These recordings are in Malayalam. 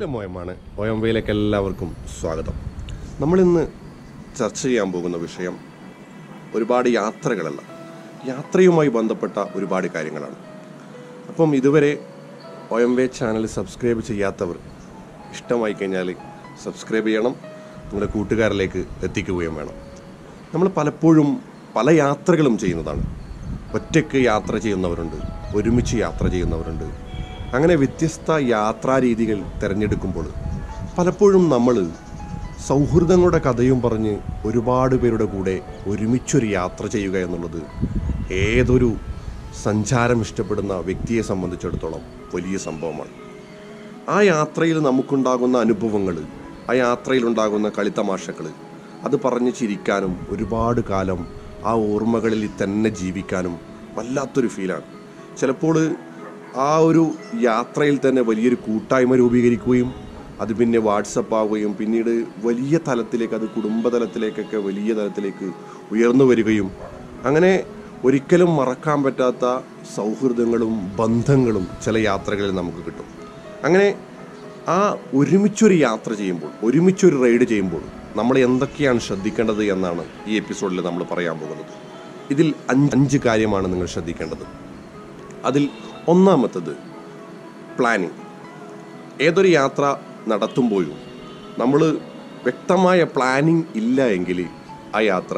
അസ്ലം ഒയമാണ് ഒയമ്പയിലേക്ക് എല്ലാവർക്കും സ്വാഗതം നമ്മളിന്ന് ചർച്ച ചെയ്യാൻ പോകുന്ന വിഷയം ഒരുപാട് യാത്രകളല്ല യാത്രയുമായി ബന്ധപ്പെട്ട ഒരുപാട് കാര്യങ്ങളാണ് അപ്പം ഇതുവരെ ഒയംവേ ചാനൽ സബ്സ്ക്രൈബ് ചെയ്യാത്തവർ ഇഷ്ടമായി കഴിഞ്ഞാൽ സബ്സ്ക്രൈബ് ചെയ്യണം നിങ്ങളുടെ കൂട്ടുകാരിലേക്ക് എത്തിക്കുകയും വേണം നമ്മൾ പലപ്പോഴും പല യാത്രകളും ചെയ്യുന്നതാണ് ഒറ്റയ്ക്ക് യാത്ര ചെയ്യുന്നവരുണ്ട് ഒരുമിച്ച് യാത്ര ചെയ്യുന്നവരുണ്ട് അങ്ങനെ വ്യത്യസ്ത യാത്രാ രീതികൾ തിരഞ്ഞെടുക്കുമ്പോൾ പലപ്പോഴും നമ്മൾ സൗഹൃദങ്ങളുടെ കഥയും പറഞ്ഞ് ഒരുപാട് പേരുടെ കൂടെ ഒരുമിച്ചൊരു യാത്ര ചെയ്യുക എന്നുള്ളത് ഏതൊരു സഞ്ചാരം ഇഷ്ടപ്പെടുന്ന വ്യക്തിയെ സംബന്ധിച്ചിടത്തോളം വലിയ സംഭവമാണ് ആ യാത്രയിൽ നമുക്കുണ്ടാകുന്ന അനുഭവങ്ങൾ ആ യാത്രയിലുണ്ടാകുന്ന കളിത്തമാശകൾ അത് പറഞ്ഞ് ചിരിക്കാനും ഒരുപാട് കാലം ആ ഓർമ്മകളിൽ തന്നെ ജീവിക്കാനും വല്ലാത്തൊരു ഫീലാണ് ചിലപ്പോൾ ആ ഒരു യാത്രയിൽ തന്നെ വലിയൊരു കൂട്ടായ്മ രൂപീകരിക്കുകയും അത് പിന്നെ വാട്സപ്പ് ആവുകയും പിന്നീട് വലിയ തലത്തിലേക്ക് അത് കുടുംബതലത്തിലേക്കൊക്കെ വലിയ തലത്തിലേക്ക് ഉയർന്നു വരികയും അങ്ങനെ ഒരിക്കലും മറക്കാൻ പറ്റാത്ത സൗഹൃദങ്ങളും ബന്ധങ്ങളും ചില യാത്രകളിൽ നമുക്ക് കിട്ടും അങ്ങനെ ആ ഒരുമിച്ചൊരു യാത്ര ചെയ്യുമ്പോൾ ഒരുമിച്ചൊരു റൈഡ് ചെയ്യുമ്പോൾ നമ്മൾ എന്തൊക്കെയാണ് ശ്രദ്ധിക്കേണ്ടത് എന്നാണ് ഈ എപ്പിസോഡിൽ നമ്മൾ പറയാൻ പോകുന്നത് ഇതിൽ അഞ്ച് അഞ്ച് കാര്യമാണ് നിങ്ങൾ ശ്രദ്ധിക്കേണ്ടത് അതിൽ ഒന്നാമത്തത് പ്ലാനിങ് ഏതൊരു യാത്ര നടത്തുമ്പോഴും നമ്മൾ വ്യക്തമായ പ്ലാനിങ് ഇല്ല എങ്കിൽ ആ യാത്ര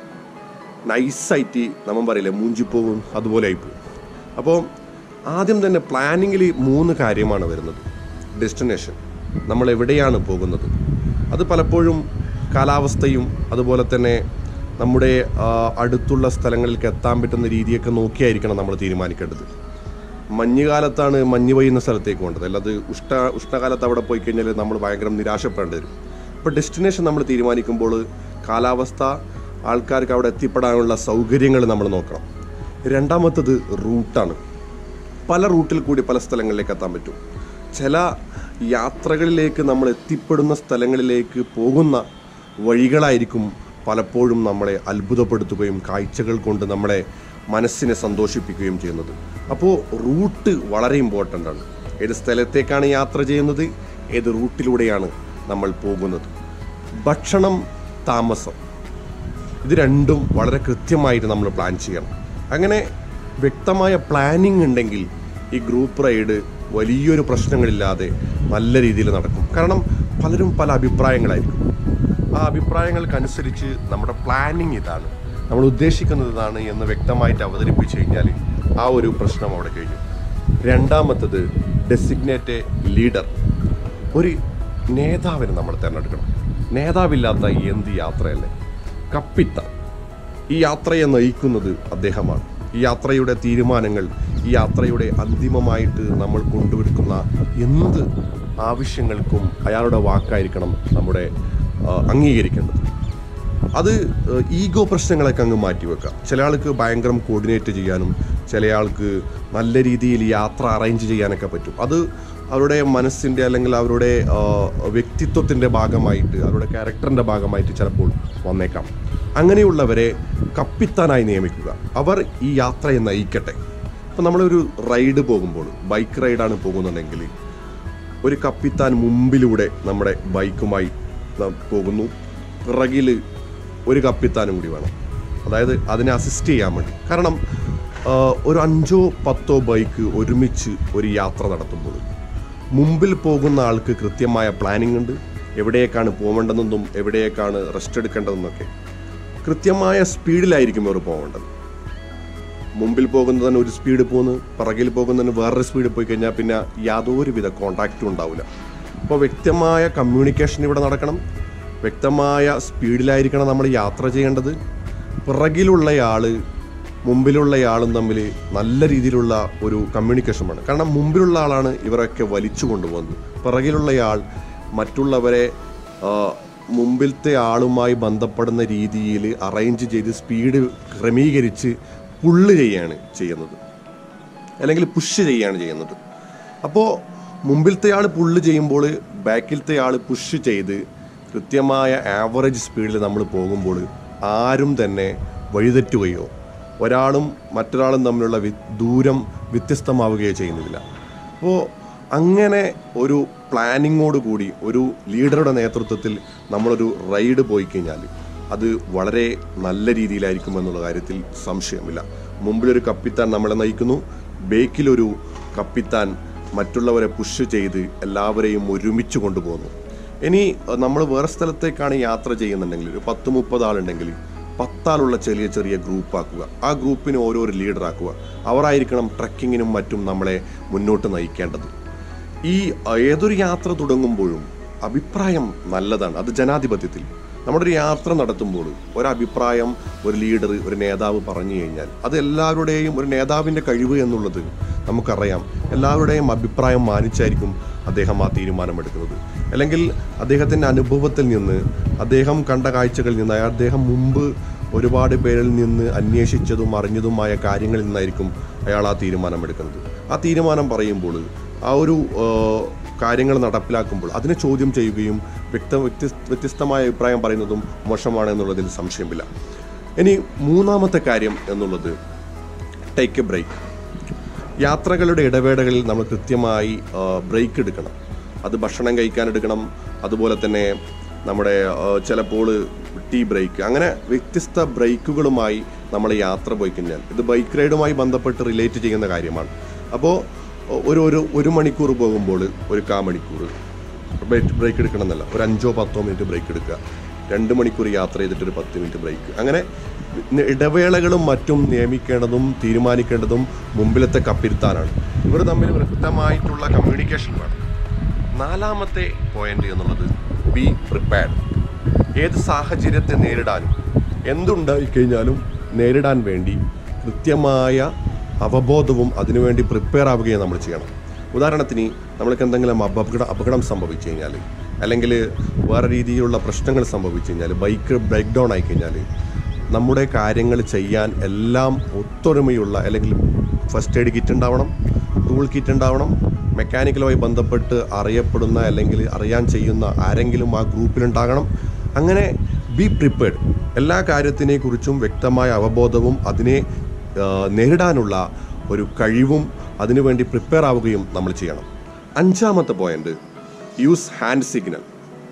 നൈസായിട്ട് നമ്മൾ പറയില്ലേ മൂഞ്ചിപ്പോകും അതുപോലെ ആയിപ്പോകും അപ്പോൾ ആദ്യം തന്നെ പ്ലാനിങ്ങിൽ മൂന്ന് കാര്യമാണ് വരുന്നത് ഡെസ്റ്റിനേഷൻ നമ്മൾ എവിടെയാണ് പോകുന്നത് അത് പലപ്പോഴും കാലാവസ്ഥയും അതുപോലെ തന്നെ നമ്മുടെ ആ, അടുത്തുള്ള സ്ഥലങ്ങളിലേക്ക് എത്താൻ പറ്റുന്ന രീതിയൊക്കെ നോക്കിയായിരിക്കണം നമ്മൾ തീരുമാനിക്കേണ്ടത് മഞ്ഞുകാലത്താണ് മഞ്ഞ് പെയ്യുന്ന സ്ഥലത്തേക്ക് പോകേണ്ടത് അല്ലാതെ ഉഷ്ണ ഉഷ്ണകാലത്ത് അവിടെ പോയി കഴിഞ്ഞാൽ നമ്മൾ ഭയങ്കര നിരാശപ്പെടേണ്ടി വരും അപ്പോൾ ഡെസ്റ്റിനേഷൻ നമ്മൾ തീരുമാനിക്കുമ്പോൾ കാലാവസ്ഥ ആൾക്കാർക്ക് അവിടെ എത്തിപ്പെടാനുള്ള സൗകര്യങ്ങൾ നമ്മൾ നോക്കണം രണ്ടാമത്തത് റൂട്ടാണ് പല റൂട്ടിൽ കൂടി പല സ്ഥലങ്ങളിലേക്ക് എത്താൻ പറ്റും ചില യാത്രകളിലേക്ക് നമ്മൾ എത്തിപ്പെടുന്ന സ്ഥലങ്ങളിലേക്ക് പോകുന്ന വഴികളായിരിക്കും പലപ്പോഴും നമ്മളെ അത്ഭുതപ്പെടുത്തുകയും കാഴ്ചകൾ കൊണ്ട് നമ്മളെ മനസ്സിനെ സന്തോഷിപ്പിക്കുകയും ചെയ്യുന്നത് അപ്പോൾ റൂട്ട് വളരെ ഇമ്പോർട്ടൻ്റ് ആണ് ഏത് സ്ഥലത്തേക്കാണ് യാത്ര ചെയ്യുന്നത് ഏത് റൂട്ടിലൂടെയാണ് നമ്മൾ പോകുന്നത് ഭക്ഷണം താമസം ഇത് രണ്ടും വളരെ കൃത്യമായിട്ട് നമ്മൾ പ്ലാൻ ചെയ്യണം അങ്ങനെ വ്യക്തമായ പ്ലാനിങ് ഉണ്ടെങ്കിൽ ഈ ഗ്രൂപ്പ് റൈഡ് വലിയൊരു പ്രശ്നങ്ങളില്ലാതെ നല്ല രീതിയിൽ നടക്കും കാരണം പലരും പല അഭിപ്രായങ്ങളായിരിക്കും ആ അഭിപ്രായങ്ങൾക്കനുസരിച്ച് നമ്മുടെ പ്ലാനിങ് ഇതാണ് നമ്മൾ ഉദ്ദേശിക്കുന്നത് ഇതാണ് എന്ന് വ്യക്തമായിട്ട് അവതരിപ്പിച്ചു കഴിഞ്ഞാൽ ആ ഒരു പ്രശ്നം അവിടെ കഴിഞ്ഞു രണ്ടാമത്തത് ഡെസിഗ്നേറ്റ് ലീഡർ ഒരു നേതാവിനെ നമ്മൾ തിരഞ്ഞെടുക്കണം നേതാവില്ലാത്ത എന്ത് യാത്രയല്ലേ കപ്പിത്താൻ ഈ യാത്രയെ നയിക്കുന്നത് അദ്ദേഹമാണ് ഈ യാത്രയുടെ തീരുമാനങ്ങൾ ഈ യാത്രയുടെ അന്തിമമായിട്ട് നമ്മൾ കൊണ്ടുവരുന്ന എന്ത് ആവശ്യങ്ങൾക്കും അയാളുടെ വാക്കായിരിക്കണം നമ്മുടെ ആ, അംഗീകരിക്കേണ്ടത് അത് ഈഗോ പ്രശ്നങ്ങളൊക്കെ അങ്ങ് മാറ്റിവെക്കാം ചില ആൾക്ക് ഭയങ്കര കോർഡിനേറ്റ് ചെയ്യാനും ചില ആൾക്ക് നല്ല രീതിയിൽ യാത്ര അറേഞ്ച് ചെയ്യാനൊക്കെ പറ്റും അത് അവരുടെ മനസ്സിൻ്റെ അല്ലെങ്കിൽ അവരുടെ ആ, വ്യക്തിത്വത്തിൻ്റെ ഭാഗമായിട്ട് അവരുടെ ക്യാരക്ടറിൻ്റെ ഭാഗമായിട്ട് ചിലപ്പോൾ വന്നേക്കാം അങ്ങനെയുള്ളവരെ കപ്പിത്താനായി നിയമിക്കുക അവർ ഈ യാത്രയെ നയിക്കട്ടെ ഇപ്പം നമ്മളൊരു റൈഡ് പോകുമ്പോൾ ബൈക്ക് റൈഡാണ് പോകുന്നുണ്ടെങ്കിൽ ഒരു കപ്പിത്താൻ മുമ്പിലൂടെ നമ്മുടെ ബൈക്കുമായി ന- പോകുന്നു പിറകിൽ ഒരു കപ്പിത്താനും കൂടി വേണം അതായത് അതിനെ അസിസ്റ്റ് ചെയ്യാൻ വേണ്ടി കാരണം ആ, ഒരു അഞ്ചോ പത്തോ ബൈക്ക് ഒരുമിച്ച് ഒരു യാത്ര നടത്തുമ്പോൾ മുമ്പിൽ പോകുന്ന ആൾക്ക് കൃത്യമായ പ്ലാനിംഗ് ഉണ്ട് എവിടേക്കാണ് പോകേണ്ടതെന്നും എവിടേക്കാണ് റെസ്റ്റ് എടുക്കേണ്ടതെന്നൊക്കെ കൃത്യമായ സ്പീഡിലായിരിക്കും ഇവർ പോകേണ്ടത് മുമ്പിൽ പോകുന്നതിന് ഒരു സ്പീഡ് പോകുന്നു പിറകിൽ പോകുന്നതിന് വേറൊരു സ്പീഡ് പോയി കഴിഞ്ഞാൽ പിന്നെ യാതൊരുവിധ കോണ്ടാക്റ്റും ഉണ്ടാവില്ല അപ്പോൾ വ്യക്തമായ കമ്മ്യൂണിക്കേഷൻ ഇവിടെ നടക്കണം വ്യക്തമായ സ്പീഡിലായിരിക്കണം നമ്മൾ യാത്ര ചെയ്യേണ്ടത് പിറകിലുള്ളയാൾ മുമ്പിലുള്ളയാളും തമ്മിൽ നല്ല രീതിയിലുള്ള ഒരു കമ്മ്യൂണിക്കേഷൻ വേണം കാരണം മുമ്പിലുള്ള ആളാണ് ഇവരൊക്കെ വലിച്ചു കൊണ്ടുപോകുന്നത് പിറകിലുള്ളയാൾ മറ്റുള്ളവരെ ആ, മുമ്പിലത്തെ ആളുമായി ബന്ധപ്പെടുന്ന രീതിയിൽ അറേഞ്ച് ചെയ്ത് സ്പീഡ് ക്രമീകരിച്ച് പുള്ള് ചെയ്യാണ് ചെയ്യുന്നത് അല്ലെങ്കിൽ പുഷ് ചെയ്യാണ് ചെയ്യുന്നത് അപ്പോൾ മുമ്പിലത്തെ ആൾ പുള്ള് ചെയ്യുമ്പോൾ ബാക്കിലത്തെ ആൾ പുഷ് ചെയ്ത് കൃത്യമായ ആവറേജ് സ്പീഡിൽ നമ്മൾ പോകുമ്പോൾ ആരും തന്നെ വഴിതെറ്റുകയോ ഒരാളും മറ്റൊരാളും തമ്മിലുള്ള വി- ദൂരം വ്യത്യസ്തമാവുകയോ ചെയ്യുന്നില്ല അപ്പോൾ അങ്ങനെ ഒരു പ്ലാനിങ്ങോട് കൂടി ഒരു ലീഡറുടെ നേതൃത്വത്തിൽ നമ്മളൊരു റൈഡ് പോയി കഴിഞ്ഞാൽ അത് വളരെ നല്ല രീതിയിലായിരിക്കും എന്നുള്ള കാര്യത്തിൽ സംശയമില്ല മുമ്പിലൊരു കപ്പിത്താൻ നമ്മളെ നയിക്കുന്നു ബേക്കിലൊരു കപ്പിത്താൻ മറ്റുള്ളവരെ പുഷ് ചെയ്ത് എല്ലാവരെയും ഒരുമിച്ച് കൊണ്ടുപോകുന്നു ഇനി നമ്മൾ വേറെ സ്ഥലത്തേക്കാണ് യാത്ര ചെയ്യുന്നുണ്ടെങ്കിൽ ഒരു പത്ത് മുപ്പത് ആളുണ്ടെങ്കിൽ പത്താളുള്ള ചെറിയ ചെറിയ ഗ്രൂപ്പ് ആക്കുക ആ ഗ്രൂപ്പിന് ഓരോരോ ലീഡർ ആക്കുക അവരായിരിക്കണം ട്രക്കിങ്ങിനും മറ്റും നമ്മളെ മുന്നോട്ട് നയിക്കേണ്ടത് ഈ അഹ്, ഏതൊരു യാത്ര തുടങ്ങുമ്പോഴും അഭിപ്രായം നല്ലതാണ് അത് ജനാധിപത്യത്തിൽ നമ്മുടെ ഒരു യാത്ര നടത്തുമ്പോൾ ഒരഭിപ്രായം ഒരു ലീഡർ ഒരു നേതാവ് പറഞ്ഞു കഴിഞ്ഞാൽ അത് എല്ലാവരുടെയും ഒരു നേതാവിൻ്റെ കഴിവ് എന്നുള്ളത് നമുക്കറിയാം എല്ലാവരുടെയും അഭിപ്രായം മാനിച്ചായിരിക്കും അദ്ദേഹം ആ തീരുമാനമെടുക്കുന്നത് അല്ലെങ്കിൽ അദ്ദേഹത്തിൻ്റെ അനുഭവത്തിൽ നിന്ന് അദ്ദേഹം കണ്ട കാഴ്ചകളിൽ നിന്ന് അയാൾ അദ്ദേഹം മുമ്പ് ഒരുപാട് പേരിൽ നിന്ന് അന്വേഷിച്ചതും അറിഞ്ഞതുമായ കാര്യങ്ങളിൽ നിന്നായിരിക്കും അയാൾ ആ തീരുമാനമെടുക്കുന്നത് ആ തീരുമാനം പറയുമ്പോൾ ആ ഒരു ആ, കാര്യങ്ങൾ നടപ്പിലാക്കുമ്പോൾ അതിനെ ചോദ്യം ചെയ്യുകയും വ്യക്ത വ്യത്യസ്ത വ്യത്യസ്തമായ അഭിപ്രായം പറയുന്നതും മോശമാണ് എന്നുള്ളതിൽ സംശയമില്ല ഇനി മൂന്നാമത്തെ കാര്യം എന്നുള്ളത് ടേക്ക് എ ബ്രേക്ക് യാത്രകളുടെ ഇടവേളകളിൽ നമ്മൾ കൃത്യമായി ബ്രേക്ക് എടുക്കണം അത് ഭക്ഷണം കഴിക്കാൻ എടുക്കണം അതുപോലെ തന്നെ നമ്മുടെ ആ, ചിലപ്പോൾ ടീ ബ്രേക്ക് അങ്ങനെ വ്യത്യസ്ത ബ്രേക്കുകളുമായി നമ്മൾ യാത്ര പോയി കഴിഞ്ഞാൽ ഇത് ബൈക്ക് റൈഡുമായി ബന്ധപ്പെട്ട് റിലേറ്റ് ചെയ്യുന്ന കാര്യമാണ് അപ്പോൾ ഒരു ഒരു ഒരു മണിക്കൂർ പോകുമ്പോൾ ഒരു കാ മണിക്കൂർ ബ്രേക്ക് എടുക്കണം എന്നല്ല ഒരു അഞ്ചോ പത്തോ മിനിറ്റ് ബ്രേക്ക് എടുക്കുക രണ്ട് മണിക്കൂർ യാത്ര ചെയ്തിട്ട് ഒരു പത്ത് മിനിറ്റ് ബ്രേക്ക് അങ്ങനെ ഇടവേളകളും മറ്റും നിയമിക്കേണ്ടതും തീരുമാനിക്കേണ്ടതും മുമ്പിലത്തെ കപ്പിരുത്താനാണ് ഇവർ തമ്മിൽ വ്യക്തമായിട്ടുള്ള കമ്മ്യൂണിക്കേഷൻ വേണം നാലാമത്തെ പോയിന്റ് എന്നുള്ളത് ബി പ്രിപ്പയർഡ് ഏത് സാഹചര്യത്തെ നേരിടാനും എന്തുണ്ടായി കഴിഞ്ഞാലും നേരിടാൻ വേണ്ടി കൃത്യമായ അവബോധവും അതിനുവേണ്ടി പ്രിപ്പയർ ആവുകയും നമ്മൾ ചെയ്യണം ഉദാഹരണത്തിന് നമ്മൾക്ക് എന്തെങ്കിലും അപകട അപകടം സംഭവിച്ചു കഴിഞ്ഞാൽ അല്ലെങ്കിൽ വേറെ രീതിയിലുള്ള പ്രശ്നങ്ങൾ സംഭവിച്ചു കഴിഞ്ഞാൽ ബൈക്ക് ബ്രേക്ക് ഡൗൺ ആയി കഴിഞ്ഞാൽ നമ്മുടെ കാര്യങ്ങൾ ചെയ്യാൻ എല്ലാം ഒത്തൊരുമയുള്ള അല്ലെങ്കിൽ ഫസ്റ്റ് എയ്ഡ് കിറ്റ് ഉണ്ടാവണം ടൂൾ കിറ്റ് ഉണ്ടാവണം മെക്കാനിക്കലുമായി ബന്ധപ്പെട്ട് അറിയപ്പെടുന്ന അല്ലെങ്കിൽ അറിയാൻ ചെയ്യുന്ന ആരെങ്കിലും ആ ഗ്രൂപ്പിലുണ്ടാകണം അങ്ങനെ ബി പ്രിപ്പയർഡ് എല്ലാ കാര്യത്തിനെ കുറിച്ചും വ്യക്തമായ അവബോധവും അതിനെ ആ, നേരിടാനുള്ള ഒരു കഴിവും അതിനുവേണ്ടി പ്രിപ്പയർ ആവുകയും നമ്മൾ ചെയ്യണം അഞ്ചാമത്തെ പോയിന്റ് യൂസ് ഹാൻഡ് സിഗ്നൽ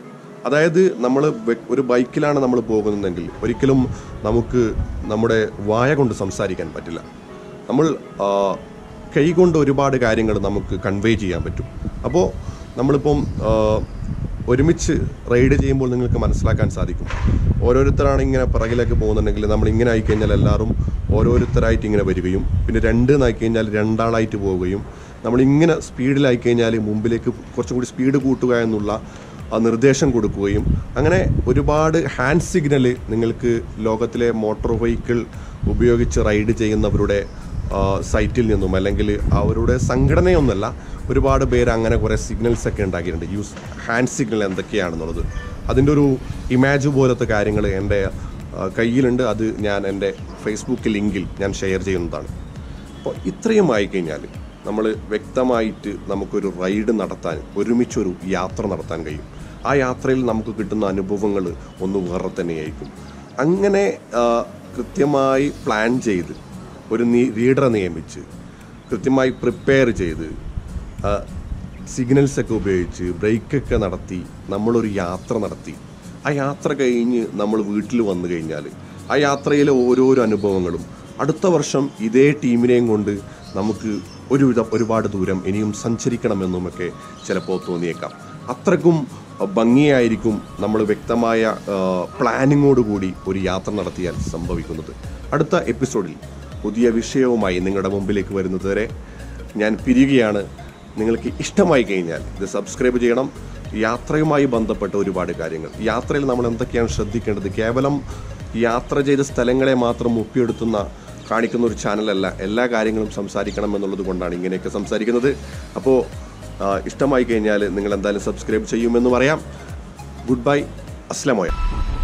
അതായത് നമ്മൾ ഒരു ബൈക്കിലാണ് നമ്മൾ പോകുന്നതെങ്കിൽ ഒരിക്കലും നമുക്ക് നമ്മുടെ വായ കൊണ്ട് സംസാരിക്കാൻ പറ്റില്ല നമ്മൾ ആ, കൈ കൊണ്ട് ഒരുപാട് കാര്യങ്ങൾ നമുക്ക് കൺവേ ചെയ്യാൻ പറ്റും അപ്പോൾ നമ്മളിപ്പം ആ, ഒരുമിച്ച് റൈഡ് ചെയ്യുമ്പോൾ നിങ്ങൾക്ക് മനസ്സിലാക്കാൻ സാധിക്കും ഓരോരുത്തരാണ് ഇങ്ങനെ പിറകിലേക്ക് പോകുന്നുണ്ടെങ്കിൽ നമ്മൾ ഇങ്ങനെ ആയിക്കഴിഞ്ഞാൽ എല്ലാവരും ഓരോരുത്തരായിട്ട് ഇങ്ങനെ വരികയും പിന്നെ രണ്ട് എന്നായി കഴിഞ്ഞാൽ രണ്ടാളായിട്ട് പോവുകയും നമ്മൾ ഇങ്ങനെ സ്പീഡിലായി കഴിഞ്ഞാൽ മുമ്പിലേക്ക് കുറച്ചും കൂടി സ്പീഡ് കൂട്ടുക എന്നുള്ള ആ നിർദ്ദേശം കൊടുക്കുകയും അങ്ങനെ ഒരുപാട് ഹാൻഡ് സിഗ്നൽ നിങ്ങൾക്ക് ലോകത്തിലെ മോട്ടോർ വെഹിക്കിൾ ഉപയോഗിച്ച് റൈഡ് ചെയ്യുന്നവരുടെ ആ, സൈറ്റിൽ നിന്നും അല്ലെങ്കിൽ അവരുടെ സംഘടനയൊന്നുമല്ല ഒരുപാട് പേര് അങ്ങനെ കുറേ സിഗ്നൽസ് ഒക്കെ ഉണ്ടാക്കിയിട്ടുണ്ട് യൂസ് ഹാൻഡ് സിഗ്നൽ എന്തൊക്കെയാണെന്നുള്ളത് അതിൻ്റെ ഒരു ഇമാജ് പോലത്തെ കാര്യങ്ങൾ എൻ്റെ ആ, കയ്യിലുണ്ട് അത് ഞാൻ എൻ്റെ ഫേസ്ബുക്ക് ലിങ്കിൽ ഞാൻ ഷെയർ ചെയ്യുന്നതാണ് അപ്പോൾ ഇത്രയും ആയിക്കഴിഞ്ഞാൽ നമ്മൾ വ്യക്തമായിട്ട് നമുക്കൊരു റൈഡ് നടത്താൻ ഒരുമിച്ചൊരു യാത്ര നടത്താൻ കഴിയും ആ യാത്രയിൽ നമുക്ക് കിട്ടുന്ന അനുഭവങ്ങൾ ഒന്ന് വേറെ തന്നെയായിരിക്കും അങ്ങനെ ആ, കൃത്യമായി പ്ലാൻ ചെയ്ത് ഒരു ലീഡറെ നിയമിച്ച് കൃത്യമായി പ്രിപ്പയർ ചെയ്ത് സിഗ്നൽസ് ഒക്കെ ഉപയോഗിച്ച് ബ്രേക്കൊക്കെ നടത്തി നമ്മളൊരു യാത്ര നടത്തി ആ യാത്ര കഴിഞ്ഞ് നമ്മൾ വീട്ടിൽ വന്നു കഴിഞ്ഞാൽ ആ യാത്രയിലെ ഓരോരോ അനുഭവങ്ങളും അടുത്ത വർഷം ഇതേ ടീമിനെയും കൊണ്ട് നമുക്ക് ഒരുവിധം ഒരുപാട് ദൂരം ഇനിയും സഞ്ചരിക്കണമെന്നുമൊക്കെ ചിലപ്പോൾ തോന്നിയേക്കാം അത്രക്കും ഭംഗിയായിരിക്കും നമ്മൾ വ്യക്തമായ പ്ലാനിങ്ങോട് കൂടി ഒരു യാത്ര നടത്തിയാൽ സംഭവിക്കുന്നത് അടുത്ത എപ്പിസോഡിൽ പുതിയ വിഷയവുമായി നിങ്ങളുടെ മുമ്പിലേക്ക് വരുന്നത് വരെ ഞാൻ പിരിയുകയാണ് നിങ്ങൾക്ക് ഇഷ്ടമായി കഴിഞ്ഞാൽ ഇത് സബ്സ്ക്രൈബ് ചെയ്യണം യാത്രയുമായി ബന്ധപ്പെട്ട ഒരുപാട് കാര്യങ്ങൾ യാത്രയിൽ നമ്മൾ എന്തൊക്കെയാണ് ശ്രദ്ധിക്കേണ്ടത് കേവലം യാത്ര ചെയ്ത സ്ഥലങ്ങളെ മാത്രം ഒപ്പിയെടുത്തുന്ന കാണിക്കുന്ന ഒരു ചാനലല്ല എല്ലാ കാര്യങ്ങളും സംസാരിക്കണം എന്നുള്ളത് കൊണ്ടാണ് ഇങ്ങനെയൊക്കെ സംസാരിക്കുന്നത് അപ്പോൾ ഇഷ്ടമായി കഴിഞ്ഞാൽ നിങ്ങൾ എന്തായാലും സബ്സ്ക്രൈബ് ചെയ്യുമെന്ന് പറയാം ഗുഡ് ബൈ അസ്ലമോയ